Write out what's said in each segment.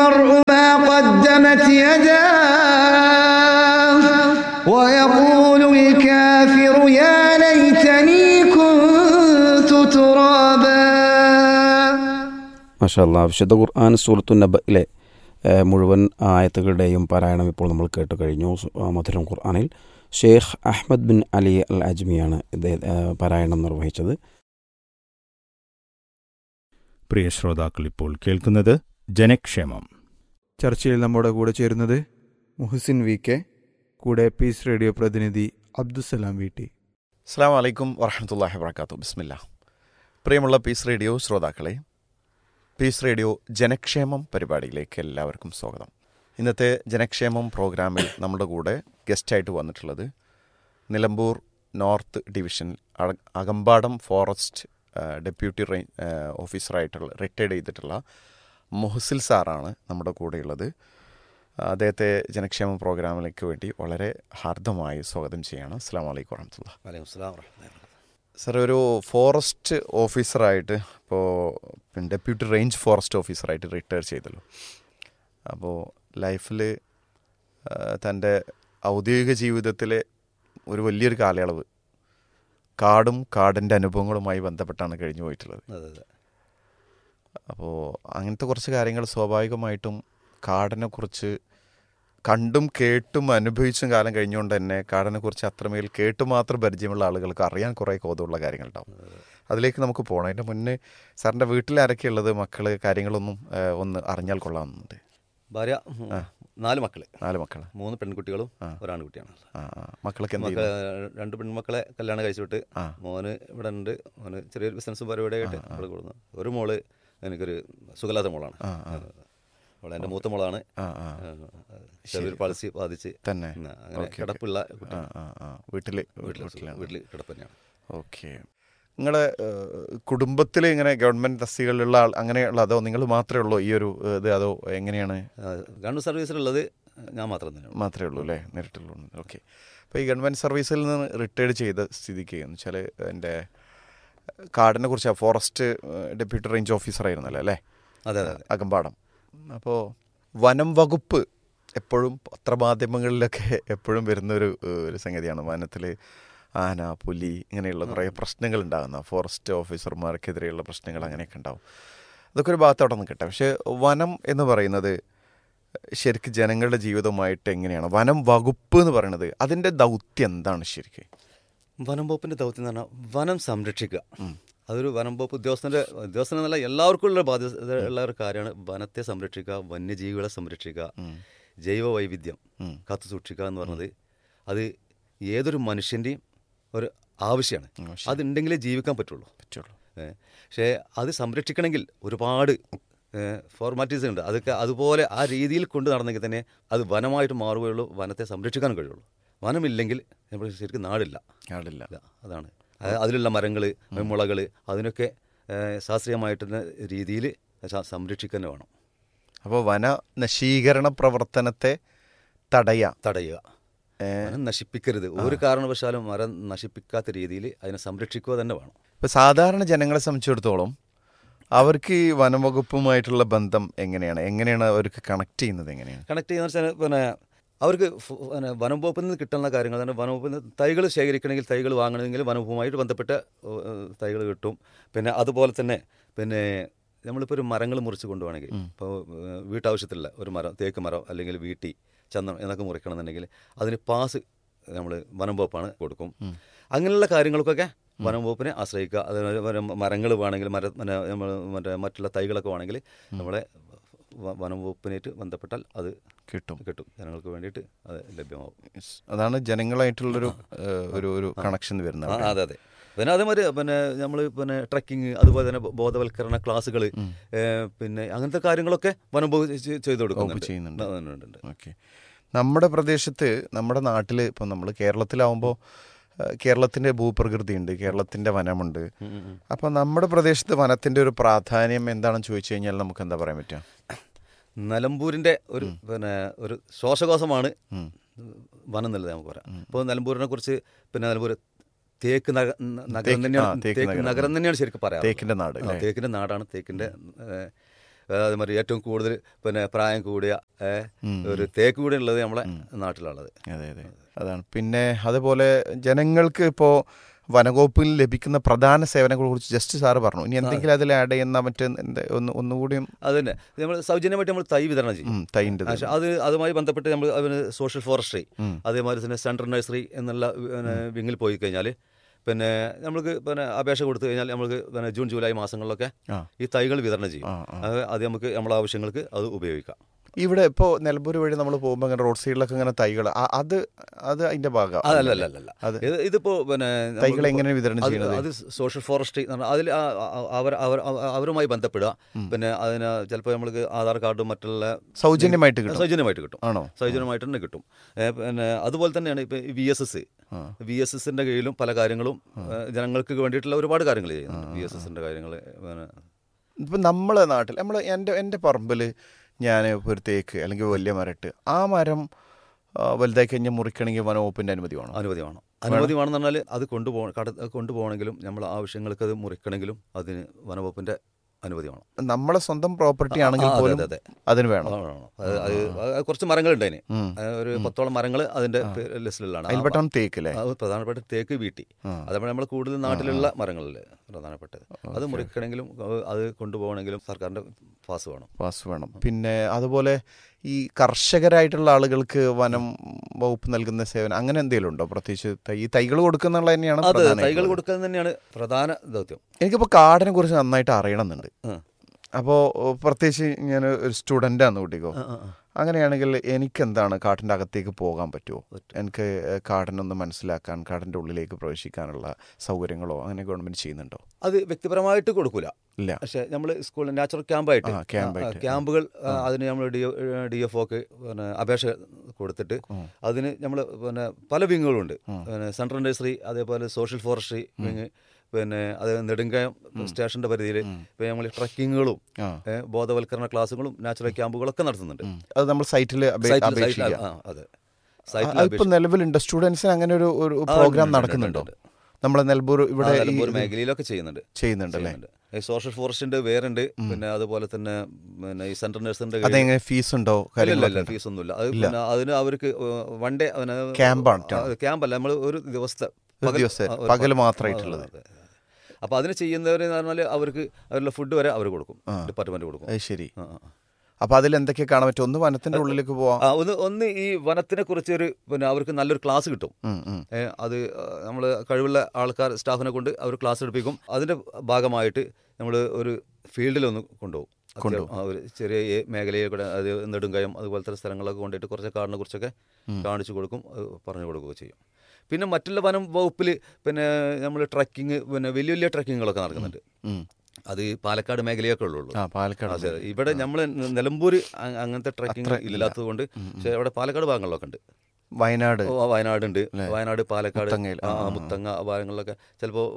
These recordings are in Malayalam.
المرء ما قدمت يداه ويقول الكافر يا ليتني كنت ترابا മഷാല്ല വിശുദ്ധ ഖുർആൻ സൂറത്തു നബയിലെ ഏഹ്, മുഴുവൻ ആയത്തുകളുടെയും പാരായണം ഇപ്പോൾ നമ്മൾ കേട്ട് കഴിഞ്ഞു സു- ആ, മധുരം ഖുർആനിൽ Sheikh Ahmad bin Ali al അജ്മിയാണ് ഇദ്ദേഹം ഏഹ്, പാരായണം നിർവഹിച്ചത് പ്രിയ ശ്രോതാക്കൾ ഇപ്പോൾ കേൾക്കുന്നത് ജനക്ഷേമം ചർച്ചയിൽ നമ്മുടെ കൂടെ ചേരുന്നത് മുഹസിൻ വി കെ കൂടെ പീസ് റേഡിയോ പ്രതിനിധി അബ്ദുസലാം വി ടി അസ്സാം വലൈക്കും വറഹമത്തല്ലാഹി വർക്കാത്തു ബിസ്മില്ല പ്രിയമുള്ള പീസ് റേഡിയോ ശ്രോതാക്കളെ പീസ് റേഡിയോ ജനക്ഷേമം പരിപാടിയിലേക്ക് എല്ലാവർക്കും സ്വാഗതം ഇന്നത്തെ ജനക്ഷേമം പ്രോഗ്രാമിൽ നമ്മുടെ കൂടെ ഗസ്റ്റായിട്ട് വന്നിട്ടുള്ളത് നിലമ്പൂർ നോർത്ത് ഡിവിഷൻ അക- അകമ്പാടം ഫോറസ്റ്റ് ആ, ഡെപ്യൂട്ടി റേ- ആ, ഓഫീസറായിട്ടുള്ള റിട്ടയർഡ് ചെയ്തിട്ടുള്ള മുഹസിൽ സാറാണ് നമ്മുടെ കൂടെയുള്ളത് അദ്ദേഹത്തെ ജനക്ഷേമ പ്രോഗ്രാമിലേക്ക് വേണ്ടി വളരെ ഹാർദമായി സ്വാഗതം ചെയ്യണം അസ്സാം വലൈക്കും വറഹമത്തുള്ള സാർ ഒരു ഫോറസ്റ്റ് ഓഫീസറായിട്ട് ഇപ്പോൾ ഡെപ്യൂട്ടി റേഞ്ച് ഫോറസ്റ്റ് ഓഫീസറായിട്ട് റിട്ടയർ ചെയ്തല്ലോ അപ്പോൾ ലൈഫിൽ തൻ്റെ ഔദ്യോഗിക ജീവിതത്തിലെ ഒരു വലിയൊരു കാലയളവ് കാടും കാടിൻ്റെ അനുഭവങ്ങളുമായി ബന്ധപ്പെട്ടാണ് കഴിഞ്ഞു പോയിട്ടുള്ളത് അതെ അതെ അപ്പോൾ അങ്ങനത്തെ കുറച്ച് കാര്യങ്ങൾ സ്വാഭാവികമായിട്ടും കാടിനെ കുറിച്ച് കണ്ടും കേട്ടും അനുഭവിച്ചും കാലം കഴിഞ്ഞുകൊണ്ട് തന്നെ കാടിനെ കുറിച്ച് അത്രമേൽ കേട്ടു മാത്രം പരിചയമുള്ള ആളുകൾക്ക് അറിയാൻ കുറേ കൗതുകമുള്ള കാര്യങ്ങളുണ്ടാവും അതിലേക്ക് നമുക്ക് പോകണം അതിൻ്റെ മുന്നേ സാറിൻ്റെ വീട്ടിൽ ആരൊക്കെയുള്ളത് മക്കൾ കാര്യങ്ങളൊന്നും ആ, ഒന്ന് അറിഞ്ഞാൽ കൊള്ളാമെന്നുണ്ട് ഭാര്യ ഉം, നാല് മക്കള് നാല് മക്കൾ മൂന്ന് പെൺകുട്ടികളും ആ. ഒരാൺകുട്ടിയാണ് ആ ആ മക്കളൊക്കെ എന്ത് മക്കളെ ചെയ്യുന്നു രണ്ട് പെൺമക്കളെ കല്യാണം കഴിച്ചു വിട്ട് ആ. മോന് ഇവിടെ ഉണ്ട് മോന് ചെറിയൊരു ബിസിനസ് പരിപാടിയായിട്ട് ഇവിടെ കൊടുക്കുന്നു ഒരു മോള് എനിക്കൊരു സുഖലാത്ത മോളാണ് ആ, ആ. അവളെ എൻ്റെ മൂത്ത മോളാണ് ആ ആ ചെറിയൊരു പൾസി ബാധിച്ച് തന്നെ ഉം, അങ്ങനെ ഓക്കെ, കിടപ്പുള്ള ഓക്കെ. കുട്ടി ആ ആ ആ വീട്ടിൽ വീട്ടിൽ വീട്ടിലാണ് വീട്ടിൽ കിടപ്പ് തന്നെയാണ് ഓക്കെ നിങ്ങളെ കുടുംബത്തിൽ ഇങ്ങനെ ഗവൺമെന്റ് തസ്തികകളിലുള്ള ആൾ അങ്ങനെയുള്ള അതോ നിങ്ങൾ മാത്രമേ ഉള്ളൂ ഈ ഒരു ഏഹ്, ഇത് അതോ എങ്ങനെയാണ് ആ, ഗവൺമെൻറ് സർവീസിലുള്ളത് ഞാൻ മാത്രം തന്നെയാണ് മാത്രമേ ഉള്ളൂ അല്ലേ നേരിട്ടുള്ളൂ ഓക്കെ അപ്പോൾ ഈ ഗവൺമെന്റ് സർവീസിൽ നിന്ന് റിട്ടയർഡ് ചെയ്ത സ്ഥിതിക്ക് എന്ന് വെച്ചാൽ എൻ്റെ കാടിനെ കുറിച്ച് ഫോറസ്റ്റ് ഡെപ്യൂട്ടി റേഞ്ച് ഓഫീസർ ആയിരുന്നല്ലോ അല്ലേ അതെ അതെ അതെ അകമ്പാടം അപ്പോൾ വനം വകുപ്പ് എപ്പോഴും പത്രമാധ്യമങ്ങളിലൊക്കെ എപ്പോഴും വരുന്ന ഒരു ഏഹ്, ഒരു സംഗതിയാണ് വനത്തിൽ ആന പുലി ഇങ്ങനെയുള്ള കുറേ പ്രശ്നങ്ങൾ ഉണ്ടാകുന്ന ഫോറസ്റ്റ് ഓഫീസർമാർക്കെതിരെയുള്ള പ്രശ്നങ്ങൾ അങ്ങനെയൊക്കെ ഉണ്ടാവും അതൊക്കെ ഒരു ഭാഗത്തോടെ നിൽക്കട്ടെ പക്ഷേ വനം എന്ന് പറയുന്നത് ശരിക്കും ജനങ്ങളുടെ ജീവിതവുമായിട്ട് എങ്ങനെയാണ് വനം വകുപ്പ് എന്ന് പറയുന്നത് അതിൻ്റെ ദൗത്യം എന്താണ് ശരിക്കും വനം വകുപ്പിന്റെ ദൗത്യം എന്ന് പറഞ്ഞാൽ വനം സംരക്ഷിക്കുക അതൊരു വനം വകുപ്പ് ഉദ്യോഗസ്ഥന്റെ ഉദ്യോഗസ്ഥൻ എന്നല്ല എല്ലാവർക്കും ഉള്ള ബാധ്യത ഉള്ള ഒരു കാര്യമാണ് വനത്തെ സംരക്ഷിക്കുക വന്യജീവികളെ സംരക്ഷിക്കുക ജൈവ വൈവിധ്യം കാത്തു സൂക്ഷിക്കുക എന്ന് പറഞ്ഞത് അത് ഏതൊരു മനുഷ്യൻ്റെയും ഒരു ആവശ്യമാണ് അതുണ്ടെങ്കിലേ ജീവിക്കാൻ പറ്റുള്ളൂ പറ്റുള്ളൂ ഏ, പക്ഷേ അത് സംരക്ഷിക്കണമെങ്കിൽ ഒരുപാട് ഫോർമാലിറ്റീസ് ഉണ്ട് അതൊക്കെ അതുപോലെ ആ രീതിയിൽ കൊണ്ട് നടന്നെങ്കിൽ തന്നെ അത് വനമായിട്ട് മാറുകയുള്ളൂ വനത്തെ സംരക്ഷിക്കാനും കഴിയുള്ളൂ വനമില്ലെങ്കിൽ നമ്മൾ ശരിക്കും നാടില്ല ആടില്ല ഇല്ല അതാണ് അത് അതിലുള്ള മരങ്ങൾ മുളകൾ അതിനൊക്കെ ഏ, ശാസ്ത്രീയമായിട്ടുള്ള രീതിയിൽ സംരക്ഷിക്കുക തന്നെ വേണം അപ്പോൾ വന നശീകരണ പ്രവർത്തനത്തെ തടയാം തടയുക മരം നശിപ്പിക്കരുത് ഒരു കാരണവശാലും മരം നശിപ്പിക്കാത്ത രീതിയിൽ അതിനെ സംരക്ഷിക്കുക തന്നെ വേണം ഇപ്പൊ സാധാരണ ജനങ്ങളെ സംബന്ധിച്ചിടത്തോളം അവർക്ക് ഈ വനംവകുപ്പുമായിട്ടുള്ള ബന്ധം എങ്ങനെയാണ് എങ്ങനെയാണ് അവർക്ക് കണക്ട് ചെയ്യുന്നത് എങ്ങനെയാണ് കണക്ട് ചെയ്യുന്ന വെച്ചാൽ പിന്നെ അവർക്ക് ഫ- പിന്നെ വനം വകുപ്പിൽ നിന്ന് കിട്ടുന്ന കാര്യങ്ങൾ തന്നെ വനം വകുപ്പിൽ നിന്ന് തൈകൾ ശേഖരിക്കണമെങ്കിൽ തൈകൾ വാങ്ങണമെങ്കിൽ വനം വകുപ്പുമായിട്ട് ബന്ധപ്പെട്ട തൈകൾ കിട്ടും പിന്നെ അതുപോലെ തന്നെ പിന്നെ നമ്മളിപ്പോൾ ഒരു മരങ്ങൾ മുറിച്ച് കൊണ്ടുപോകണമെങ്കിൽ ഇപ്പോൾ ഏഹ്, വീട്ടാവശ്യത്തിലുള്ള ഒരു മരം തേക്ക് മരം അല്ലെങ്കിൽ വീട്ടി ചന്ദനം എന്നൊക്കെ മുറിക്കണമെന്നുണ്ടെങ്കിൽ അതിന് പാസ് നമ്മൾ വനം വകുപ്പാണ് കൊടുക്കും അങ്ങനെയുള്ള കാര്യങ്ങൾക്കൊക്കെ വനം വകുപ്പിനെ ആശ്രയിക്കുക അതുപോലെ മരങ്ങൾ വേണമെങ്കിൽ മര പിന്നെ നമ്മൾ മറ്റേ മറ്റുള്ള തൈകളൊക്കെ വേണമെങ്കിൽ നമ്മളെ വ- വനം വകുപ്പിനായിട്ട് ബന്ധപ്പെട്ടാൽ അത് കിട്ടും കിട്ടും ജനങ്ങൾക്ക് വേണ്ടിയിട്ട് അത് ലഭ്യമാവും Yes. അതാണ് ജനങ്ങളായിട്ടുള്ളൊരു ഏഹ്, ഒരു ഒരു കണക്ഷൻ വരുന്നത് ആ, അവിടെ. അതെ അതെ പിന്നെ അതേമാതിരി പിന്നെ നമ്മൾ പിന്നെ ട്രക്കിങ് അതുപോലെ തന്നെ ബോധവൽക്കരണ ക്ലാസ്സുകൾ പിന്നെ അങ്ങനത്തെ കാര്യങ്ങളൊക്കെ വനം വകുപ്പ് ചെ- ചെയ്തു കൊടുക്കുന്നുണ്ട് ചെയ്യുന്നുണ്ട്. ആ, ഉണ്ട്, ഉണ്ട്. ഓക്കെ നമ്മുടെ പ്രദേശത്ത് നമ്മുടെ നാട്ടിൽ ഇപ്പം നമ്മൾ കേരളത്തിലാവുമ്പോൾ കേരളത്തിൻ്റെ ഭൂപ്രകൃതിയുണ്ട് കേരളത്തിൻ്റെ വനമുണ്ട് ഉം, ഉം, ഉം. അപ്പം നമ്മുടെ പ്രദേശത്ത് വനത്തിൻ്റെ ഒരു പ്രാധാന്യം എന്താണെന്ന് ചോദിച്ചു കഴിഞ്ഞാൽ നമുക്ക് എന്താ പറയാൻ പറ്റുക നിലമ്പൂരിന്റെ ഒരു പിന്നെ ഒരു ശ്വാസകോശമാണ് ഉം. വനം എന്നുള്ളത് നമുക്ക് പറയാം ഇപ്പോൾ നിലമ്പൂരിനെ കുറിച്ച് പിന്നെ നിലമ്പൂർ തേക്ക് നഗ- നഗരം തേക്ക്- തന്നെയാണ് ആ, തേക്ക് തേക്ക് നഗരം. നഗരം തന്നെയാണ് ശരിക്കും പറയാം തേക്കിൻ്റെ നാട് അല്ലേ? തേക്കിന്റെ നാടാണ് തേക്കിന്റെ ഏഹ്, അതേമാതിരി ഏറ്റവും കൂടുതൽ പിന്നെ പ്രായം കൂടിയ ഏ, ഒരു തേക്ക് കൂടി ഉള്ളത് നമ്മളെ നാട്ടിലുള്ളത് അതെ അതെ അതാണ് പിന്നെ അതുപോലെ ജനങ്ങൾക്ക് ഇപ്പോൾ വനവകുപ്പിൽ ലഭിക്കുന്ന പ്രധാന സേവനങ്ങളെ കുറിച്ച് ജസ്റ്റ് സാറ് പറഞ്ഞു ഇനി എന്തെങ്കിലും അതിൽ ആഡ് ചെയ്യുന്ന മറ്റ് എന്ത് ഒന്ന് ഒന്നുകൂടിയും അത് തന്നെ നമ്മൾ സൗജന്യമായിട്ട് നമ്മൾ തൈ വിതരണം ചെയ്യും ഉം, തൈൻ്റെ പക്ഷെ അത് അതുമായി ബന്ധപ്പെട്ട് നമ്മൾ അതിന് സോഷ്യൽ ഫോറസ്ട്രി അതേമാതിരി തന്നെ സെൻട്രൽ നഴ്സറി എന്നുള്ള പിന്നെ വിങ്ങിൽ പോയി കഴിഞ്ഞാൽ പിന്നെ നമ്മൾക്ക് പിന്നെ അപേക്ഷ കൊടുത്തു കഴിഞ്ഞാൽ നമ്മൾക്ക് പിന്നെ ജൂൺ ജൂലൈ മാസങ്ങളിലൊക്കെ ആ. ഈ തൈകൾ വിതരണം ചെയ്യും ആ, ആ. അത് അത് നമുക്ക് നമ്മുടെ ആവശ്യങ്ങൾക്ക് അത് ഉപയോഗിക്കാം ഇവിടെ ഇപ്പോൾ നിലമ്പൂർ വഴി നമ്മൾ പോകുമ്പോൾ ഇങ്ങനെ റോഡ് സൈഡിലൊക്കെ ഇങ്ങനെ തൈകൾ ആ- അത് അത് അതിന്റെ ഭാഗം അതല്ല അല്ല അല്ല അത് ഇത് ഇതിപ്പോ പിന്നെ തൈകൾ നമ്മളിപ്പോ- എങ്ങനെ വിതരണം അത് ചെയ്യുന്നത്? അത് സോഷ്യൽ ഫോറസ്ട്രി എന്ന് പറഞ്ഞാൽ അതിൽ ആ- ആ- അവർ അവർ അവരുമായി ബന്ധപ്പെടുക പിന്നെ അതിന് ചിലപ്പോൾ നമ്മൾക്ക് ആധാർ കാർഡും മറ്റുള്ള സൗജന്യമായിട്ട് കിട്ടും സൗജന്യമായിട്ട് കിട്ടും ആണോ സൗജന്യമായിട്ട് തന്നെ കിട്ടും ഏ, പിന്നെ അതുപോലെ തന്നെയാണ് ഇപ്പം വി എസ് എസ് ആ. വി എസ് എസിന്റെ കീഴിലും പല കാര്യങ്ങളും ഏ, ജനങ്ങൾക്ക് വേണ്ടിയിട്ടുള്ള ഒരുപാട് കാര്യങ്ങൾ ചെയ്യുന്നുണ്ട് വി എസ് എസിന്റെ കാര്യങ്ങൾ പിന്നെ ഇപ്പം നമ്മളെ നാട്ടിൽ നമ്മൾ എൻ്റെ എൻ്റെ പറമ്പിൽ ഞാൻ ഇപ്പോൾ ഒരു തേക്ക് അല്ലെങ്കിൽ വലിയ മരട്ട് ആ മരം ആ, വലുതായി കഴിഞ്ഞാൽ മുറിക്കണമെങ്കിൽ വനവകുപ്പിൻ്റെ അനുമതി വേണം അനുമതി വേണം അനുമതി വേണമെന്ന് പറഞ്ഞാൽ അത് കൊണ്ടുപോ കട കൊണ്ടുപോകണമെങ്കിലും നമ്മളെ ആവശ്യങ്ങൾക്ക് അത് മുറിക്കണമെങ്കിലും അതിന് വനവകുപ്പിന്റെ അനുമതി വേണം നമ്മളെ സ്വന്തം പ്രോപ്പർട്ടി ആണെങ്കിൽ ആ, അതെ, പോലും അതെ, അതെ. അതിന് വേണം ആ, വേണം. അത് അത് അത് കുറച്ച് മരങ്ങളുണ്ട് അതിന് ഉം. അത് ഒരു പത്തോളം മരങ്ങൾ അതിന്റെ ലിസ്റ്റിലാണ് അതിൽപ്പെട്ടാണ് തേക്ക് അല്ലേ അത് പ്രധാനപ്പെട്ട തേക്ക് വീട്ടി അതപ്പോൾ നമ്മൾ കൂടുതൽ നാട്ടിലുള്ള മരങ്ങളിൽ പ്രധാനപ്പെട്ടത് അത് മുറിക്കണമെങ്കിലും അത് അത് കൊണ്ടുപോകണമെങ്കിലും സർക്കാരിന്റെ പാസ് വേണം പാസ് വേണം പിന്നെ അതുപോലെ ഈ കർഷകരായിട്ടുള്ള ആളുകൾക്ക് വനം വകുപ്പ് നൽകുന്ന സേവനം അങ്ങനെ എന്തെങ്കിലും ഉണ്ടോ പ്രത്യേകിച്ച് തൈ ഈ തൈകൾ കൊടുക്കുന്നുള്ള തന്നെയാണ് അത് തൈകൾ പ്രധാനമായിട്ടുള്ളത്. കൊടുക്കുക തന്നെയാണ് പ്രധാന ദൗത്യം എനിക്കിപ്പോൾ കാടിനെ കുറിച്ച് നന്നായിട്ട് അറിയണമെന്നുണ്ട് ആ. അപ്പോൾ പ്രത്യേകിച്ച് ഞാൻ ഒരു സ്റ്റുഡൻ്റാന്ന് കൂട്ടിക്കോ ആ, ആ, ആ. അങ്ങനെയാണെങ്കിൽ എനിക്ക് എന്താണ് കാട്ടിൻ്റെ അകത്തേക്ക് പോകാൻ പറ്റുമോ എനിക്ക് ഏഹ്, കാടിനൊന്ന് മനസ്സിലാക്കാൻ കാടിൻ്റെ ഉള്ളിലേക്ക് പ്രവേശിക്കാനുള്ള സൗകര്യങ്ങളോ അങ്ങനെ ഗവൺമെൻറ് ചെയ്യുന്നുണ്ടോ അത് വ്യക്തിപരമായിട്ട് കൊടുക്കൂല ഇല്ല പക്ഷെ നമ്മൾ സ്കൂളിൽ നാച്ചുറൽ ക്യാമ്പായിട്ട് ആ, ക്യാമ്പായിട്ട്. ക്യാമ്പുകൾ ആ, അതിന് നമ്മൾ ഡി ഡി എഫ് ഒക്കെ പിന്നെ അപേക്ഷ കൊടുത്തിട്ട് അതിന് നമ്മൾ പിന്നെ പല വിങ്ങുകളുണ്ട് പിന്നെ സെൻട്രൽ നഴ്സറി അതേപോലെ സോഷ്യൽ ഫോറസ്ട്രി വിങ് പിന്നെ അത് നെടുങ്കയം സ്റ്റേഷന്റെ പരിധിയിൽ പിന്നെ നമ്മൾ ട്രക്കിങ്ങുകളും ആ. ഏ, ബോധവൽക്കരണ ക്ലാസ്സുകളും നാച്ചുറൽ ക്യാമ്പുകളൊക്കെ നടത്തുന്നുണ്ട് അത് നമ്മൾ സൈറ്റിൽ സൈറ്റിൽ- സൈറ്റിൽ- അപേക്ഷിക്കുക ആ, അതെ സൈറ്റിൽ അതിപ്പോൾ നിലവിലുണ്ട് സ്റ്റുഡൻസിന് അങ്ങനെ ഒരു ഒരു ആ, പ്രോഗ്രാം ഉണ്ട്, ഉണ്ട്, നടക്കുന്നുണ്ടോ ഉണ്ട്, നമ്മളെ നെൽബൂർ ഇവിടെ ഈ നിലമ്പൂർ ഇത് മേഖലയിലൊക്കെ ചെയ്യുന്നുണ്ട് ചെയ്യുന്നുണ്ടല്ലേ ചെയ്യുന്നുണ്ട്. ഈ സോഷ്യൽ ഫോറസ്റ്റിന്റെ വേറുണ്ട് പിന്നെ അതുപോലെ തന്നെ പിന്നെ ഈ സെൻട്രൽ നഴ്സിന്റെ അതെങ്ങനെ ഫീസ് ഉണ്ടോ ഇല്ല കാര്യങ്ങളൊക്കെ ഫീസ് ഒന്നുമില്ല അത് പിന്നെ അതിന് അവർക്ക് വൺ ഡേ ക്യാമ്പാണ് ക്യാമ്പല്ല നമ്മൾ ഒരു ദിവസത്തെ ഒരു പകൽ- ദിവസത്തെ, ആ, ഒരു പകല് പകൽ- മാത്രമായിട്ടുള്ളത്. ആ, അതെ. അപ്പൊ അതിന് ചെയ്യുന്നവർ എന്ന് പറഞ്ഞാൽ അവർക്ക് അവരുടെ ഫുഡ് വരെ അവർ കൊടുക്കും ഡിപ്പാർട്ട്മെന്റ് കൊടുക്കും അത് ശരി ആ, ആ. അപ്പൊ അതിൽ എന്തൊക്കെ കാണാൻ പറ്റും ഒന്ന് വനത്തിന്റെ ഉള്ളിലേക്ക് പോവാം ആ, ഒന്ന് ഒന്ന് ഈ വനത്തിനെ കുറിച്ച് ഒരു പിന്നെ അവർക്ക് നല്ലൊരു ക്ലാസ് കിട്ടും ഉം, ഉം. ഏ, അത് നമ്മൾ കഴിവുള്ള ആൾക്കാർ സ്റ്റാഫിനെ കൊണ്ട് അവർ ക്ലാസ് എടുപ്പിക്കും അതിന്റെ ഭാഗമായിട്ട് നമ്മൾ ഒരു ഫീൽഡിലൊന്ന് കൊണ്ടുപോകും അത്യാവശ്യം ആ ഒരു ചെറിയ ഈ മേഖലയിൽ കൂടെ അത് നെടുങ്കയം അതുപോലത്തെ സ്ഥലങ്ങളൊക്കെ കൊണ്ടുപോയിട്ട് കുറച്ച് കാടിനെ കുറിച്ചൊക്കെ കാണിച്ചു കൊടുക്കും അത് പറഞ്ഞു കൊടുക്കുകയൊക്കെ ചെയ്യും പിന്നെ മറ്റുള്ള വനം വകുപ്പിൽ പിന്നെ നമ്മൾ ട്രക്കിങ് പിന്നെ വലിയ വലിയ ട്രക്കിങ്ങുകളൊക്കെ നടക്കുന്നുണ്ട് ഉം. അത് ഈ പാലക്കാട് മേഖലയൊക്കെ ഉള്ളൂ ആ പാലക്കാട് അതെ ഇവിടെ നമ്മൾ നിലമ്പൂർ അ- അങ്ങനത്തെ ട്രക്കിംഗ് ഇല്ലാത്തത് കൊണ്ട് പക്ഷേ അവിടെ പാലക്കാട് ഭാഗങ്ങളിലൊക്കെ ഉണ്ട് വയനാട് ഓ, വയനാടുണ്ട് വയനാട് പാലക്കാട് മുത്തങ്ങയിൽ, ആ, ആ, മുത്തങ്ങ ആ ഭാഗങ്ങളിലൊക്കെ ചിലപ്പോൾ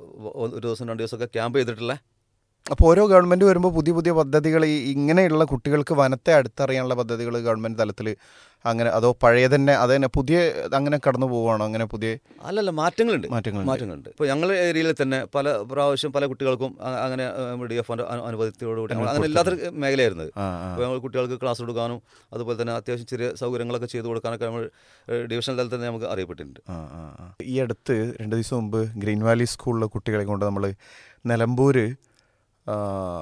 ഒരു ദിവസം രണ്ട് ദിവസമൊക്കെ ക്യാമ്പ് ചെയ്തിട്ടുള്ള അപ്പോൾ ഓരോ ഗവൺമെന്റ് വരുമ്പോൾ പുതിയ പുതിയ പദ്ധതികൾ ഈ ഇങ്ങനെയുള്ള കുട്ടികൾക്ക് വനത്തെ അടുത്തറിയാനുള്ള പദ്ധതികൾ ഗവൺമെന്റ് തലത്തിൽ അങ്ങനെ അതോ പഴയ തന്നെ അത് തന്നെ പുതിയ അങ്ങനെ കടന്നു പോവുകയാണോ അങ്ങനെ പുതിയ അല്ലല്ല മാറ്റങ്ങളുണ്ട് മാറ്റങ്ങളുണ്ട്. മാറ്റങ്ങളുണ്ട് ഇപ്പോൾ ഞങ്ങളുടെ ഏരിയയിൽ തന്നെ പല പ്രാവശ്യം പല കുട്ടികൾക്കും അ- അങ്ങനെ ഡി എഫ് അനുവദിച്ചതോടുകൂടി ഞങ്ങൾ അങ്ങനെ ഇല്ലാത്തൊരു മേഖലയായിരുന്നത് ആ, ആ. അപ്പോൾ ഞങ്ങൾ കുട്ടികൾക്ക് ക്ലാസ് കൊടുക്കാനും അതുപോലെ തന്നെ അത്യാവശ്യം ചെറിയ സൗകര്യങ്ങളൊക്കെ ചെയ്തു കൊടുക്കാനൊക്കെ നമ്മൾ ഡിവിഷണൽ തലത്തിൽ തന്നെ നമുക്ക് അറിയപ്പെട്ടിട്ടുണ്ട് ആ, ആ, ആ. ഈ അടുത്ത് രണ്ട് ദിവസം മുമ്പ് ഗ്രീൻ വാലി സ്കൂളിലെ കുട്ടികളെ കൊണ്ട് നമ്മൾ നിലമ്പൂര് ആ,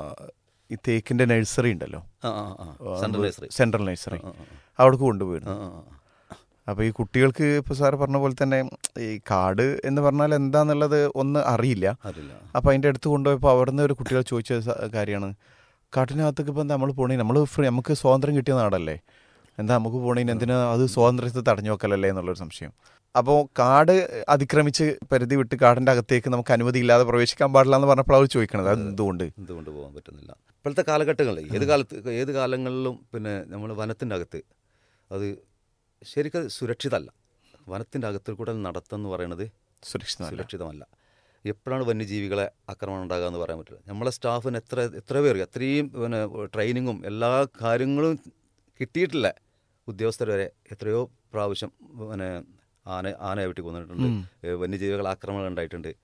ഈ തേക്കിന്റെ നഴ്സറി ഉണ്ടല്ലോ ആ ആ ആ സെൻട്രൽ നഴ്സറി സെൻട്രൽ നഴ്സറി ആ, ആ, അവിടേക്ക് കൊണ്ടുപോയിരുന്നു ആ, ആ, ആ. അപ്പോൾ ഈ കുട്ടികൾക്ക് ഇപ്പോൾ സാറ് പറഞ്ഞ പോലെ തന്നെ ഈ കാട് എന്ന് പറഞ്ഞാൽ എന്താന്നുള്ളത് ഒന്ന് അറിയില്ല അറിയില്ല അപ്പോൾ അതിൻ്റെ അടുത്ത് കൊണ്ടുപോയപ്പോൾ അവിടുന്ന് ഒരു കുട്ടികൾ ചോദിച്ച സ- കാര്യമാണ് കാട്ടിനകത്തേക്ക് ഇപ്പം നമ്മൾ പോണേ നമ്മൾ ഫ്രീ നമുക്ക് സ്വാതന്ത്ര്യം കിട്ടിയ നാടല്ലേ എന്താ നമുക്ക് പോണേന് എന്തിനാ അത് സ്വാതന്ത്ര്യത്തെ തടഞ്ഞു വെക്കലല്ലേ എന്നുള്ളൊരു സംശയം അപ്പോൾ കാട് അതിക്രമിച്ച് പരിധി വിട്ട് കാടിൻ്റെ അകത്തേക്ക് നമുക്ക് അനുമതി ഇല്ലാതെ പ്രവേശിക്കാൻ പാടില്ല എന്ന് പറഞ്ഞപ്പോൾ അവർ ചോദിക്കണത് അത് എന്തുകൊണ്ട് എന്തുകൊണ്ട് പോകാൻ പറ്റുന്നില്ല ഇപ്പോഴത്തെ കാലഘട്ടങ്ങളിൽ ഏത് കാലത്ത് ഏത് കാലങ്ങളിലും പിന്നെ നമ്മൾ വനത്തിൻ്റെ അകത്ത് അത് ശരിക്കും അത് സുരക്ഷിതമല്ല വനത്തിൻ്റെ അകത്തിൽ കൂടെ നടത്തം എന്ന് പറയുന്നത് സുരക്ഷിതമല്ല സുരക്ഷിതമല്ല എപ്പോഴാണ് വന്യജീവികളെ ആക്രമണം ഉണ്ടാകുക എന്ന് പറയാൻ പറ്റില്ല നമ്മളെ സ്റ്റാഫിന് എത്ര എത്ര പേർ അത്രയും പിന്നെ ട്രെയിനിങ്ങും എല്ലാ കാര്യങ്ങളും കിട്ടിയിട്ടില്ല ഉദ്യോഗസ്ഥർ വരെ എത്രയോ പ്രാവശ്യം പിന്നെ ആന ആനയെ വെട്ടി കൊന്നിട്ടുണ്ട് ഏ, വന്യജീവികൾ ആക്രമണം ഉണ്ടായിട്ടുണ്ട്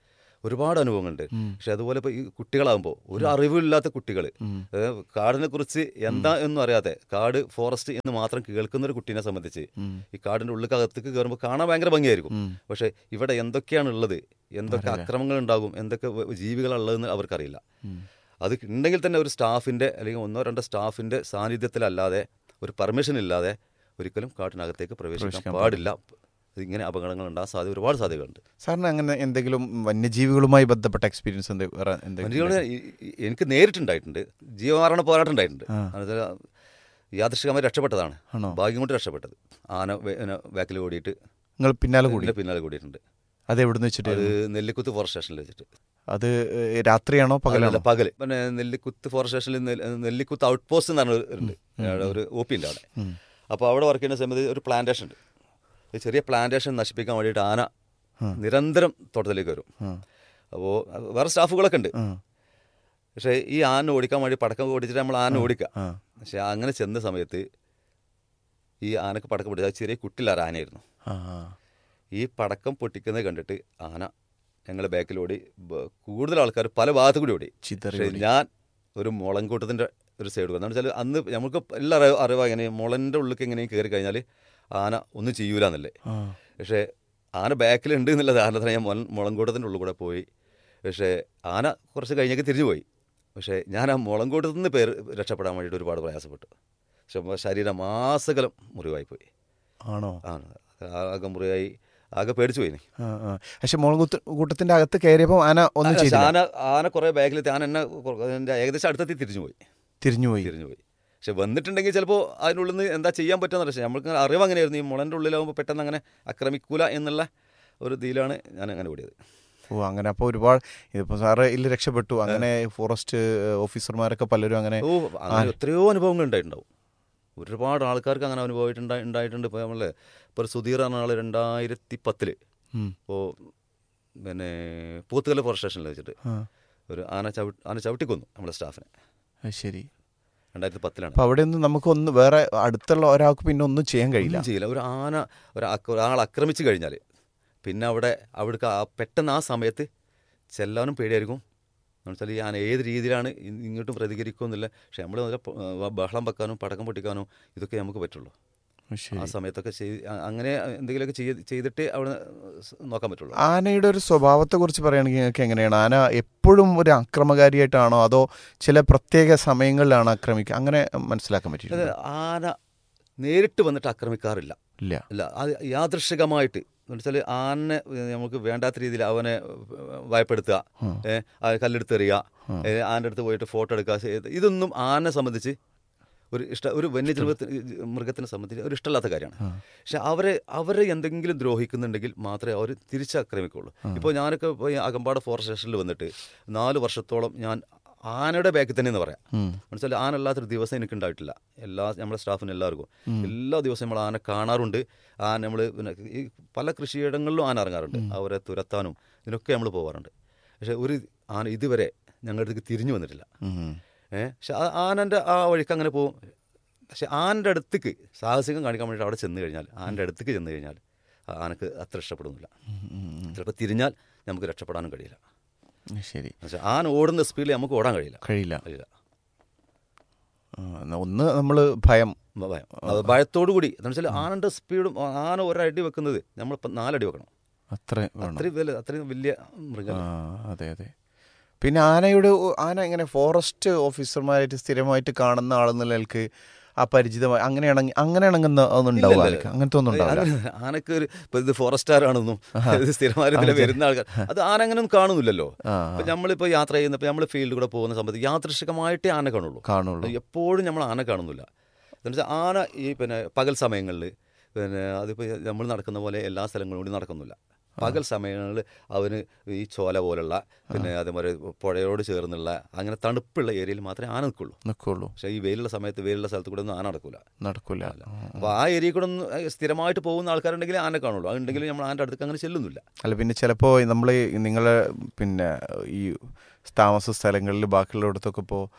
ഒരുപാട് അനുഭവങ്ങളുണ്ട് പക്ഷെ അതുപോലെ ഇപ്പോൾ ഈ കുട്ടികളാകുമ്പോൾ ഒരു അറിവില്ലാത്ത കുട്ടികൾ കാടിനെ കുറിച്ച് എന്താ എന്നും അറിയാതെ കാട് ഫോറസ്റ്റ് എന്ന് മാത്രം കേൾക്കുന്ന ഒരു കുട്ടീനെ സംബന്ധിച്ച് ഈ കാടിന്റെ ഉള്ളിക്കകത്തേക്ക് കയറുമ്പോൾ കാണാൻ ഭയങ്കര ഭംഗിയായിരിക്കും പക്ഷെ ഇവിടെ എന്തൊക്കെയാണ് ഉള്ളത് എന്തൊക്കെ അക്രമങ്ങൾ ഉണ്ടാകും എന്തൊക്കെ വ- ജീവികളുള്ളതെന്ന് അവർക്കറിയില്ല അത് ഉണ്ടെങ്കിൽ തന്നെ ഒരു സ്റ്റാഫിന്റെ അല്ലെങ്കിൽ ഒന്നോ രണ്ടോ സ്റ്റാഫിന്റെ സാന്നിധ്യത്തിലല്ലാതെ ഒരു പെർമിഷൻ ഇല്ലാതെ ഒരിക്കലും കാട്ടിനകത്തേക്ക് പ്രവേശിക്കാൻ പ്രവേശിക്കാൻ പാടില്ല ഇങ്ങനെ അപകടങ്ങൾ ഉണ്ടാകാൻ സാധ്യത ഒരുപാട് സാധ്യതകളുണ്ട് സാറിന് അങ്ങനെ എന്തെങ്കിലും വന്യജീവികളുമായി ബന്ധപ്പെട്ട എക്സ്പീരിയൻസ് എന്ത് വേറെ എന്തെങ്കിലും വന്യജീവികളെ ഈ- ഈ- എനിക്ക് നേരിട്ടുണ്ടായിട്ടുണ്ട് ജീവമാരണ പോരാട്ടം ഉണ്ടായിട്ടുണ്ട് അത് യാദൃശികമായി രക്ഷപ്പെട്ടതാണ് ആണോ? ഭാഗ്യം കൊണ്ട് രക്ഷപ്പെട്ടത് ആന ബാക്കിൽ ഓടിയിട്ട് നിങ്ങൾ പിന്നാലെ കൂടി ഇതിന്റെ പിന്നാലെ കൂടിയിട്ടുണ്ട് അത് എവിടുന്ന് വെച്ചിട്ട് അത് നെല്ലിക്കുത്ത് ഫോറസ്റ്റ് സ്റ്റേഷനിൽ വെച്ചിട്ട് അത് ഏഹ്, രാത്രിയാണോ പകലാണോ അല്ലല്ല, പകല് പിന്നെ നെല്ലിക്കുത്ത് ഫോറസ്റ്റ് സ്റ്റേഷനിൽ നെല്ല്- നെല്ലിക്കുത്ത് ഔട്ട് പോസ്റ്റ് എന്ന് പറഞ്ഞ ഒരു ഉണ്ട് അവിടെ ഒരു ഒ പി ഉണ്ട് അവിടെ അപ്പോൾ അവിടെ വർക്ക് ചെയ്യുന്ന സമയത്ത് ഒരു പ്ലാന്റേഷൻ ഉണ്ട് ഒരു ചെറിയ പ്ലാന്റേഷൻ നശിപ്പിക്കാൻ വേണ്ടിയിട്ട് ആന നിരന്തരം തോട്ടത്തിലേക്ക് വരും അപ്പോൾ വേറെ സ്റ്റാഫുകളൊക്കെ ഉണ്ട് പക്ഷേ ഈ ആന ഓടിക്കാൻ വേണ്ടി പടക്കം ഓടിച്ചിട്ട് നമ്മൾ ആന ഓടിക്കുക പക്ഷെ അങ്ങനെ ചെന്ന സമയത്ത് ഈ ആനക്ക് പടക്കം പൊട്ടിച്ചത് അത് ചെറിയ കുട്ടിലാര ആനയായിരുന്നു ആ ആ. ഈ പടക്കം പൊട്ടിക്കുന്നത് കണ്ടിട്ട് ആന ഞങ്ങളെ ബാക്കിലോടി ബ- കൂടുതൽ ആൾക്കാർ പല ഭാഗത്തു കൂടി ഓടി ചിതറി പക്ഷേ ഓടി. ഞാൻ ഒരു മുളങ്കൂട്ടത്തിൻ്റെ ഒരു സൈഡ് എന്താ വെച്ചാൽ അന്ന് നമുക്ക് എല്ലാ അറിവ് അറിവാ എങ്ങനെ മുളൻ്റെ ഉള്ളിലേക്ക് എങ്ങനെയും കയറി കഴിഞ്ഞാൽ ആന ഒന്നും ചെയ്യൂല എന്നല്ലേ ആ. പക്ഷേ ആന ബാക്കിലുണ്ട് എന്നുള്ള ധാരണത്തിന് ഞാൻ മുള മുളങ്കൂട്ടത്തിൻ്റെ ഉള്ളിൽ കൂടെ പോയി പക്ഷേ ആന കുറച്ച് കഴിഞ്ഞൊക്കെ തിരിഞ്ഞു പോയി പക്ഷേ ഞാൻ ആ മുളങ്കൂട്ടത്തിൽ നിന്ന് പേര് രക്ഷപ്പെടാൻ വേണ്ടിയിട്ട് ഒരുപാട് പ്രയാസപ്പെട്ടു പക്ഷെ നമ്മുടെ ശരീരം മാസകലം മുറിവായി പോയി ആണോ ആണ് ആകെ മുറിയായി ആകെ പേടിച്ചു പോയി ആ, ആ. പക്ഷെ മുളകുത്ത് കൂട്ടത്തിന്റെ അകത്ത് കയറിയപ്പോൾ ആന ഒന്നും ചെയ്തില്ല ആന ആന കുറേ ബാക്കിലെത്തി ആന എന്നെ കൊ- എൻ്റെ ഏകദേശം അടുത്തെത്തി തിരിഞ്ഞു പോയി തിരിഞ്ഞുപോയി തിരിഞ്ഞു പോയി പക്ഷെ വന്നിട്ടുണ്ടെങ്കിൽ ചിലപ്പോൾ അതിനുള്ളിൽ നിന്ന് എന്താ ചെയ്യാൻ പറ്റുമെന്ന് പക്ഷേ നമ്മൾക്ക് ഇങ്ങനെ അറിവ് അങ്ങനെയായിരുന്നു ഈ മുളൻ്റെ ഉള്ളിലാകുമ്പോൾ പെട്ടെന്ന് അങ്ങനെ ആക്രമിക്കൂല എന്നുള്ള ഒരു ഇതിലാണ് ഞാൻ അങ്ങനെ ഓടിയത് ഓ അങ്ങനെ അപ്പോൾ ഒരുപാട് ഇതിപ്പോൾ സാറ് ഇതിൽ രക്ഷപ്പെട്ടു അങ്ങനെ ഫോറസ്റ്റ് ഓഫീസർമാരൊക്കെ പലരും അങ്ങനെ ഓ അങ്ങനെ എത്രയോ അനുഭവങ്ങൾ ഉണ്ടായിട്ടുണ്ടാവും ഒരുപാട് ആൾക്കാർക്ക് അങ്ങനെ അനുഭവമായിട്ട് ഉണ്ടായിട്ടുണ്ട് ഇപ്പോൾ നമ്മളെ ഇപ്പോൾ ഒരു സുധീർ എന്ന ആൾ രണ്ടായിരത്തി പത്തില് ഉം. ഇപ്പോൾ പിന്നെ പൂത്തുകല ഫോറസ്റ്റ് സ്റ്റേഷനിൽ വെച്ചിട്ട് ആ, ഒരു ആന ചവിട്ടി ആന ചവിട്ടിക്കൊന്നു നമ്മുടെ സ്റ്റാഫിനെ അത് ശരി രണ്ടായിരത്തി പത്തിലാണ് അപ്പൊ അവിടെ ഒന്നും നമുക്കൊന്ന് വേറെ അടുത്തുള്ള ഒരാൾക്ക് പിന്നെ ഒന്നും ചെയ്യാൻ കഴിയില്ല ഒന്നും ചെയ്യില്ല ഒരു ആന ഒരു അക്ര- ഒരാൾ ആക്രമിച്ച് കഴിഞ്ഞാൽ പിന്നെ അവിടെ അവിടേക്ക് ആ പെട്ടെന്ന് ആ സമയത്ത് ചെല്ലാനും പേടിയായിരിക്കും എന്ന് വെച്ചാൽ ഈ ആന ഏത് രീതിയിലാണ് ഇ- ഇങ്ങോട്ടും പ്രതികരിക്കുമെന്നില്ല പക്ഷെ നമ്മൾ ബഹളം വെക്കാനും പടക്കം പൊട്ടിക്കാനും ഇതൊക്കെ നമുക്ക് പറ്റുള്ളൂ അത് ശരി. ആ സമയത്തൊക്കെ ചെയ്ത് അ- അങ്ങനെ എന്തെങ്കിലുമൊക്കെ ചെയ്ത് ചെയ്തിട്ട് അവിടെ സ് നോക്കാൻ പറ്റുള്ളൂ ആനയുടെ ഒരു സ്വഭാവത്തെ കുറിച്ച് പറയുകയാണെങ്കിൽ നിങ്ങൾക്ക് എങ്ങനെയാണ് ആന എപ്പോഴും ഒരു അക്രമകാരിയായിട്ടാണോ അതോ ചില പ്രത്യേക സമയങ്ങളിലാണ് ആക്രമിക്കുക അങ്ങനെ മനസ്സിലാക്കാൻ അത് പറ്റിയിട്ടുണ്ട് ആന നേരിട്ട് വന്നിട്ട് ആക്രമിക്കാറില്ല ഇല്ല അല്ല അത് യാദൃശികമായിട്ട് എന്ന് വെച്ചാൽ ആനെ നമുക്ക് വേണ്ടാത്ത രീതിയിൽ അവനെ ഭയപ്പെടുത്തുക ഏ, ആ കല്ലെടുത്തെറിയുക ഏ, ആൻ്റെ അടുത്ത് പോയിട്ട് ഫോട്ടോ എടുക്കുക ചെയ്ത് ഇതൊന്നും ആനെ സംബന്ധിച്ച് ഒരു ഇഷ്ട ഒരു വന്യജീവിതത്തിന് മൃഗത്തിനെ സംബന്ധിച്ച് ഒരു ഇഷ്ടമില്ലാത്ത കാര്യമാണ് പക്ഷെ അവരെ അവരെ എന്തെങ്കിലും ദ്രോഹിക്കുന്നുണ്ടെങ്കിൽ മാത്രമേ അവർ തിരിച്ചാക്രമിക്കുള്ളൂ ഇപ്പോൾ ഞാനൊക്കെ ഇപ്പോൾ ഈ അകമ്പാട് ഫോറസ്റ്റ് സ്റ്റേഷനിൽ വന്നിട്ട് നാല് വർഷത്തോളം ഞാൻ ആനയുടെ ബാക്കിൽ തന്നെ എന്ന് പറയാം മനസ്സിലായി ആന അല്ലാത്തൊരു ദിവസം എനിക്ക് ഉണ്ടായിട്ടില്ല എല്ലാ നമ്മുടെ സ്റ്റാഫിന് എല്ലാവർക്കും എല്ലാ ദിവസവും നമ്മൾ ആന കാണാറുണ്ട് ആന നമ്മൾ പിന്നെ ഈ പല കൃഷിയിടങ്ങളിലും ആന ഇറങ്ങാറുണ്ട് അവരെ തുരത്താനും ഇതിനൊക്കെ നമ്മൾ പോകാറുണ്ട് പക്ഷെ ഒരു ആന ഇതുവരെ ഞങ്ങളുടെ അടുത്തേക്ക് തിരിഞ്ഞു വന്നിട്ടില്ല ഏഹ് പക്ഷെ ആ ആനൻ്റെ ആ വഴിക്ക് അങ്ങനെ പോകും പക്ഷെ ആനൻ്റെ അടുത്തേക്ക് സാഹസികം കാണിക്കാൻ വേണ്ടിയിട്ട് അവിടെ ചെന്ന് കഴിഞ്ഞാൽ ആനൻ്റെ അടുത്തേക്ക് ചെന്ന് കഴിഞ്ഞാൽ ആ ആനക്ക് അത്ര ഇഷ്ടപ്പെടുന്നില്ല ചിലപ്പോൾ തിരിഞ്ഞാൽ നമുക്ക് രക്ഷപ്പെടാനും കഴിയില്ല ശരി പക്ഷെ ആന ഓടുന്ന സ്പീഡിൽ നമുക്ക് ഓടാൻ കഴിയില്ല കഴിയില്ല കഴിയില്ല ആ, എന്നാ ഒന്ന് നമ്മൾ ഭയം ഭ- ഭയം അത് ഭയത്തോടു കൂടി എന്ന് വെച്ചാൽ ആനൻ്റെ സ്പീഡും ആന ഒരടി വെക്കുന്നത് നമ്മളിപ്പോൾ നാലടി വെക്കണം അത്ര വേണം അത്രയും വലിയ അത്രയും വലിയ ആ മൃഗം അതെ അതെ പിന്നെ ആനയുടെ ഒ- ആന എങ്ങനെ ഫോറസ്റ്റ് ഓഫീസർമാരായിട്ട് സ്ഥിരമായിട്ട് കാണുന്ന ആളെന്ന നിലക്ക് ആ പരിചിതമായി അങ്ങനെ ഇണങ്ങി അങ്ങനെ ഇണങ്ങുന്ന ഒന്നും ഉണ്ടാവും ഇല്ല, ആനക്ക് അങ്ങനത്തെ ഒന്നും ഉണ്ടാവില്ല ആന- ആനക്ക് ഒരു ഇപ്പൊ ഇത് ഫോറസ്റ്റുകാരാണെന്നും ഇത് സ്ഥിരമായി ഇതിലെ വരുന്ന ആൾക്കാർ അത് ആന അങ്ങനെയൊന്നും കാണുന്നില്ലല്ലോ ആ, ഇപ്പൊ നമ്മളിപ്പോ യാത്ര ചെയ്യുന്ന ഇപ്പൊ നമ്മൾ ഫീൽഡിൽ കൂടെ പോകുന്ന സമയത്ത് യാദൃശികമായിട്ടേ ആന കാണുള്ളൂ കാണുള്ളൂ എപ്പോഴും നമ്മൾ ആന കാണുന്നില്ല എന്ന് വെച്ചാൽ ആന ഈ പിന്നെ പകൽ സമയങ്ങളിൽ പിന്നെ അതിപ്പോൾ നമ്മൾ നടക്കുന്ന പോലെ എല്ലാ സ്ഥലങ്ങളും കൂടി നടക്കുന്നില്ല പകൽ സമയങ്ങളിൽ അവന് ഈ ചോല പോലുള്ള പിന്നെ അതേപോലെ പുഴയോട് ചേർന്നുള്ള അങ്ങനെ തണുപ്പുള്ള ഏരിയയിൽ മാത്രമേ ആന നിൽക്കുള്ളൂ നിൽക്കുള്ളൂ പക്ഷേ ഈ വെയിലുള്ള സമയത്ത് വെയിലുള്ള സ്ഥലത്ത് കൂടെ ഒന്നും ആന നടക്കൂല നടക്കൂല അപ്പോൾ ആ ഏരിയയിൽ കൂടെ ഒന്ന് സ്ഥിരമായിട്ട് പോകുന്ന ആൾക്കാരുണ്ടെങ്കിൽ ആന കാണുള്ളൂ അതുണ്ടെങ്കിൽ നമ്മൾ ആൻ്റെ അടുത്തേക്ക് അങ്ങനെ ചെല്ലുന്നില്ല അല്ല പിന്നെ ചിലപ്പോൾ നമ്മൾ നിങ്ങളെ പിന്നെ ഈ താമസ സ്ഥലങ്ങളിൽ ബാക്കിയുള്ളിടത്തൊക്കെ ഇപ്പോൾ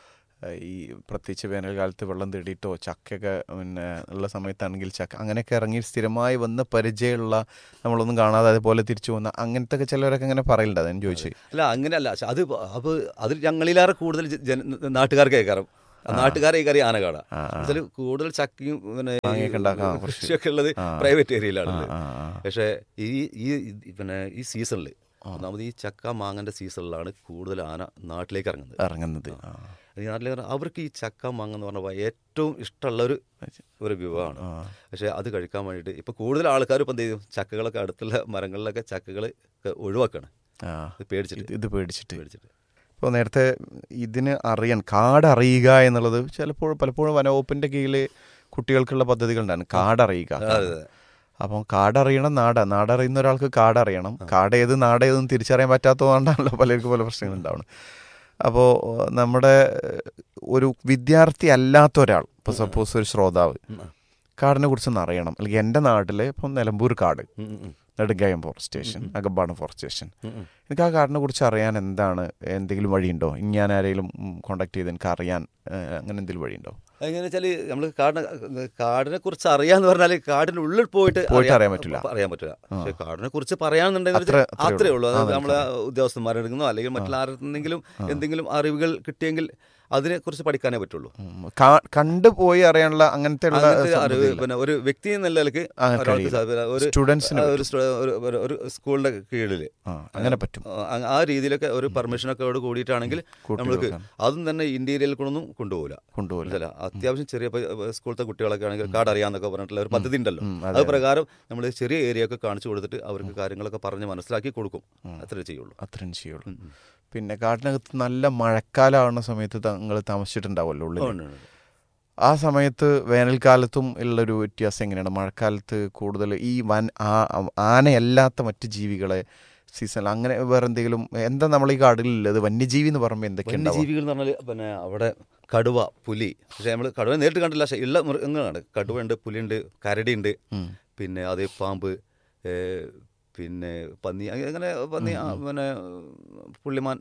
ഏഹ് ഈ പ്രത്യേകിച്ച് വേനൽക്കാലത്ത് വെള്ളം തേടിയിട്ടോ ചക്കയൊക്കെ പിന്നെ ഉള്ള സമയത്താണെങ്കിൽ ചക്ക അങ്ങനെയൊക്കെ ഇറങ്ങി സ്ഥിരമായി വന്ന് പരിചയമുള്ള നമ്മളൊന്നും കാണാതെ അതുപോലെ തിരിച്ചു പോകുന്ന അങ്ങനത്തെ ഒക്കെ ചിലവരൊക്കെ അങ്ങനെ പറയലുണ്ട് അതാണ് ചോദിച്ചു അല്ല അങ്ങനെയല്ല പക്ഷെ അത് അപ്പോൾ അതിൽ ഞങ്ങളിലേറെ കൂടുതൽ ജ- ജന നാട്ടുകാർക്ക് കയറാം നാട്ടുകാരെ ഈ കറി ആനകാട ആ, ആ. ഇതിൽ കൂടുതൽ ചക്കയും പിന്നെ ഈ മാങ്ങയൊക്കെ ഉണ്ടാക്കാം, കുറച്ച്. കൃഷിയൊക്കെ ഉള്ളത് ആ. പ്രൈവറ്റ് ഏരിയയിലാണ് ആ, ആ. പക്ഷേ ഈ ഈ ഈ പിന്നെ ഈ സീസണിൽ ഒന്നാമത് ഈ ചക്ക മാങ്ങന്റെ സീസണിലാണ് കൂടുതൽ ആന നാട്ടിലേക്ക് ഇറങ്ങുന്നത് ഇറങ്ങുന്നത് ആ. ഈ നാട്ടിലേക്ക് ഇറങ്ങ- അവർക്ക് ഈ ചക്ക മാങ്ങ എന്ന് പറഞ്ഞാൽ ഏറ്റവും ഇഷ്ടമുള്ള ഒരു ഒരു വിഭവമാണ് ആ. പക്ഷേ അത് കഴിക്കാൻ വേണ്ടിയിട്ട് ഇപ്പോൾ കൂടുതൽ ആൾക്കാർ ഇപ്പം എന്ത് ചെയ്യും ചക്കകളൊക്കെ അടുത്തുള്ള മരങ്ങളിലൊക്കെ ചക്കകൾ ഒഴിവാക്കാണ് ആ. ഇത് പേടിച്ചിട്ട് ഇത് ഇത് പേടിച്ചിട്ട് പേടിച്ചിട്ട് ഇപ്പോൾ നേരത്തെ ഇതിന് അറിയാൻ കാട് അറിയുക എന്നുള്ളത് ചിലപ്പോൾ പലപ്പോഴും വനവകുപ്പിന്റെ കീഴിൽ കുട്ടികൾക്കുള്ള പദ്ധതികളുണ്ടാണ് കാടറിയുക അതെ. അപ്പം കാടറിയണം നാട നാടറിയുന്ന ഒരാൾക്ക് കാടറിയണം കാട് ഏത് നാട് ഏതെന്ന് തിരിച്ചറിയാൻ പറ്റാത്തതുകൊണ്ടാണല്ലോ പലർക്കും പല പ്രശ്നങ്ങൾ ഉണ്ടാവുന്നത് അപ്പോൾ നമ്മുടെ ഏഹ്, ഒരു വിദ്യാർത്ഥി അല്ലാത്ത ഒരാൾ ഇപ്പോൾ സപ്പോസ് ഒരു ശ്രോതാവ് കാടിനെ കുറിച്ചൊന്ന് അറിയണം അല്ലെങ്കിൽ എൻ്റെ നാട്ടിൽ ഇപ്പം നിലമ്പൂർ കാട് ഉം, ഉം, ഉം. Nedumkayam forest station Akampadam forest station ഉം, ഉം. എനിക്ക് ആ കാടിനെ കുറിച്ച് അറിയാൻ എന്താണ് എന്തെങ്കിലും വഴിയുണ്ടോ ഇനി ഞാൻ ആരെങ്കിലും കോണ്ടാക്ട് ചെയ്ത് എനിക്ക് അറിയാൻ ഏഹ്, അങ്ങനെ എന്തെങ്കിലും വഴിയുണ്ടോ എങ്ങനെ വെച്ചാൽ നമ്മൾ കാടിനെ കാടിനെ കുറിച്ച് അറിയാന്ന് പറഞ്ഞാൽ കാടിന്റെ ഉള്ളിൽ പോയിട്ട് പോയിട്ട് അറിയാൻ പറ്റില്ല. അറിയാൻ പറ്റില്ല പക്ഷെ കാടിനെ കുറിച്ച് പറയാന്നുണ്ടെങ്കിൽ അത്ര- അത്രേ അത്രേ ഉള്ളൂ. ഉള്ളൂ ആ, അതായത് നമ്മളെ ഉദ്യോഗസ്ഥന്മാരെടുക്കുന്നോ അല്ലെങ്കിൽ മറ്റുള്ള ആരെന്തെങ്കിലും എന്തെങ്കിലും അറിവുകൾ കിട്ടിയെങ്കിൽ അതിനെ കുറിച്ച് പഠിക്കാനേ പറ്റുള്ളൂ ഉം. കാ- കണ്ടു പോയി അറിയാനുള്ള അങ്ങനത്തെ ഉള്ള അങ്ങനത്തെ അറിവ് സംഗതിയില്ല. പിന്നെ ഒരു വ്യക്തി എന്ന നിലയ്ക്ക് ആ, ഒരാൾക്ക് കഴിയില്ല. സാ- പിന്നെ ഒരു സ്റ്റുഡൻസിന് ആ, ഒരു സ്റ്റുഡ- ഒരു- ഒരു- ഒരു സ്കൂളിന്റെ കീഴിൽ ആ, അങ്ങനെ പറ്റും ആ രീതിയിലൊക്കെ ഒരു പെർമിഷനൊക്കെ അവിടെ കൂടിയിട്ടാണെങ്കിൽ കൂട്ടി നമ്മൾക്ക് വെക്കാൻ. അതും തന്നെ ഇന്ത്യയിൽ കൊണ്ടൊന്നും കൊണ്ടുപോകില്ല കൊണ്ടുപോകില്ല മനസ്സിലായോ? അത്യാവശ്യം ചെറിയ ഇപ്പൊ, ഏ, സ്കൂളത്തെ കുട്ടികളൊക്കെ ആണെങ്കിൽ കാർഡ് അറിയാന്നൊക്കെ പറഞ്ഞിട്ടുള്ള ഒരു പദ്ധതി ഉണ്ടല്ലോ ഉം, അതെ, അത് പ്രകാരം നമ്മൾ ചെറിയ ഏരിയ ഒക്കെ കാണിച്ചു കൊടുത്തിട്ട് അവർക്ക് കാര്യങ്ങളൊക്കെ പറഞ്ഞ് മനസ്സിലാക്കി കൊടുക്കും അത്രേ ചെയ്യുള്ളൂ അത്രയും ചെയ്യുള്ളൂ ഉം, ഉം. പിന്നെ കാട്ടിനകത്ത് നല്ല മഴക്കാലമാവുന്ന സമയത്ത് നിങ്ങൾ താമസിച്ചിട്ടുണ്ടാവുമല്ലോ ഉള്ളിൽ ഉണ്ട്, ഉണ്ട്. ആ സമയത്ത് വേനൽക്കാലത്തും ഉള്ളൊരു വ്യത്യാസം എങ്ങനെയാണ് മഴക്കാലത്ത് കൂടുതൽ ഈ വൻ ആ ആനയല്ലാത്ത മറ്റ് ജീവികളെ സീസണിൽ അങ്ങനെ വേറെ എന്തെങ്കിലും എന്താ നമ്മൾ ഈ കാടിലുള്ളത് വന്യജീവി എന്ന് പറയുമ്പോൾ എന്തൊക്കെ ഉണ്ടാവും വന്യജീവികൾ എന്ന് പറഞ്ഞാൽ പിന്നെ അവിടെ കടുവ പുലി പക്ഷേ നമ്മൾ കടുവ നേരിട്ട് കണ്ടില്ല പക്ഷേ ഉള്ള മൃഗങ്ങളാണ് കടുവയുണ്ട് പുലിയുണ്ട് കരടിയുണ്ട് ഉം. പിന്നെ അതേ പാമ്പ് ഏ, പിന്നെ പന്നി അങ്ങ- അങ്ങനെ പന്നി ആ, പിന്നെ പുള്ളിമാൻ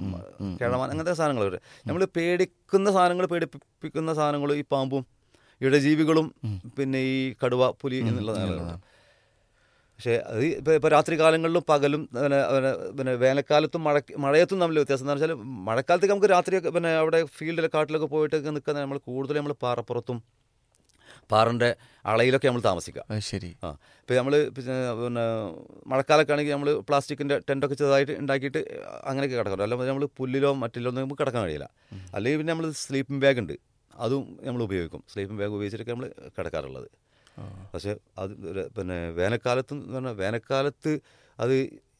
കിഴമാൻ അങ്ങനത്തെ സാധനങ്ങൾ വരും നമ്മൾ പേടിക്കുന്ന സാധനങ്ങൾ പേടിപ്പിക്കുന്ന സാധനങ്ങൾ ഈ പാമ്പും ഇഴജീവികളും പിന്നെ ഈ കടുവ പുലി എന്നുള്ള സാധനങ്ങളുണ്ട് പക്ഷേ അത് ഇപ്പോൾ ഇപ്പോൾ രാത്രി കാലങ്ങളിലും പകലും പിന്നെ പിന്നെ പിന്നെ വേനൽക്കാലത്തും മഴ മഴയത്തും തമ്മിൽ വ്യത്യാസം എന്ന് വെച്ചാൽ മഴക്കാലത്തേക്ക് നമുക്ക് രാത്രിയൊക്കെ പിന്നെ അവിടെ ഫീൽഡിലെ കാട്ടിലൊക്കെ പോയിട്ടൊക്കെ നിൽക്കുന്ന നമ്മൾ കൂടുതൽ നമ്മൾ പാറപ്പുറത്തും പാറൻ്റെ അളയിലൊക്കെ നമ്മൾ താമസിക്കുക അത് ശരി ആ ഇപ്പോൾ നമ്മൾ പിന്നെ പിന്നെ മഴക്കാലമൊക്കെ ആണെങ്കിൽ നമ്മൾ പ്ലാസ്റ്റിക്കിൻ്റെ ടെൻറ്റൊക്കെ ചെറുതായിട്ട് ഉണ്ടാക്കിയിട്ട് അങ്ങനെയൊക്കെ കിടക്കണം അല്ലാതെ നമ്മൾ പുല്ലിലോ മറ്റിലോ ഒന്നും നമുക്ക് കിടക്കാൻ കഴിയില്ല അല്ലെങ്കിൽ പിന്നെ നമ്മൾ സ്ലീപ്പിംഗ് ബാഗ് ഉണ്ട് അതും നമ്മൾ ഉപയോഗിക്കും സ്ലീപ്പിംഗ് ബാഗ് ഉപയോഗിച്ചിട്ടൊക്കെ നമ്മൾ കിടക്കാറുള്ളത് പക്ഷേ അത് ഒരു പിന്നെ വേനൽക്കാലത്ത് എന്ന് പറഞ്ഞാൽ വേനൽക്കാലത്ത് അത്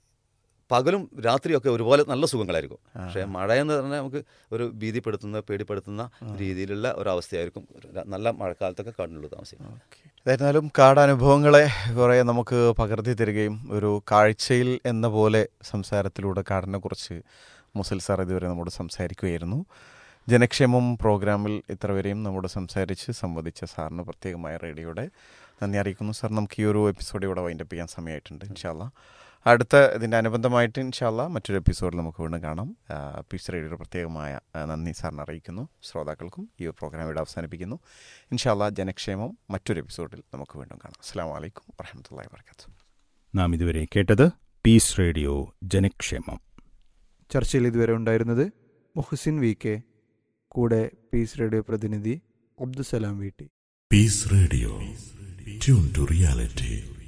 പകലും രാത്രിയൊക്കെ ഒരുപോലെ നല്ല സുഖങ്ങളായിരിക്കും പക്ഷേ മഴ എന്ന് പറഞ്ഞാൽ നമുക്ക് ഒരു ഭീതിപ്പെടുത്തുന്ന പേടിപ്പെടുത്തുന്ന രീതിയിലുള്ള ഒരവസ്ഥയായിരിക്കും ര- നല്ല മഴക്കാലത്തൊക്കെ കാടിനുള്ളിൽ താമസിക്കുന്നത് ഏതായിരുന്നാലും കാടനുഭവങ്ങളെ കുറേ നമുക്ക് പകർത്തി തരികയും ഒരു കാഴ്ചയിൽ എന്ന പോലെ സംസാരത്തിലൂടെ കാടിനെ കുറിച്ച് മുസൽ സാർ ഇതുവരെ നമ്മോട് സംസാരിക്കുകയായിരുന്നു ജനക്ഷേമം പ്രോഗ്രാമിൽ ഇത്രവരെയും നമ്മോട് സംസാരിച്ച് സംവദിച്ച സാറിന് പ്രത്യേകമായ റേഡിയോയുടെ നന്ദി അറിയിക്കുന്നു സാർ നമുക്ക് ഈ ഒരു എപ്പിസോഡ് ഇവിടെ വൈൻഡപ്പ് ചെയ്യാൻ സമയമായിട്ടുണ്ട് ഇൻഷാല്ല അടുത്ത ഇതിൻ്റെ അനുബന്ധമായിട്ട് ഇൻഷാല്ല മറ്റൊരു എപ്പിസോഡിൽ നമുക്ക് വീണ്ടും കാണാം ആ, പീസ് റേഡിയോയുടെ പ്രത്യേകമായ ആ, നന്ദി സാറിന് അറിയിക്കുന്നു ശ്രോതാക്കൾക്കും ഈ ഒരു പ്രോഗ്രാം ഇവിടെ അവസാനിപ്പിക്കുന്നു ഇൻഷാല്ല ജനക്ഷേമം മറ്റൊരു എപ്പിസോഡിൽ നമുക്ക് വീണ്ടും കാണാം അസ്സാം വലൈക്കും വരഹമുല്ലാ വർക്കാത്തു നാം ഇതുവരെ കേട്ടത് പീസ് റേഡിയോ ജനക്ഷേമം ചർച്ചയിൽ ഇതുവരെ ഉണ്ടായിരുന്നത് മുഹസിൻ വി കെ കൂടെ പീസ് റേഡിയോ പ്രതിനിധി അബ്ദുസലാം വീട്ടി Peace Radio. Tune to reality.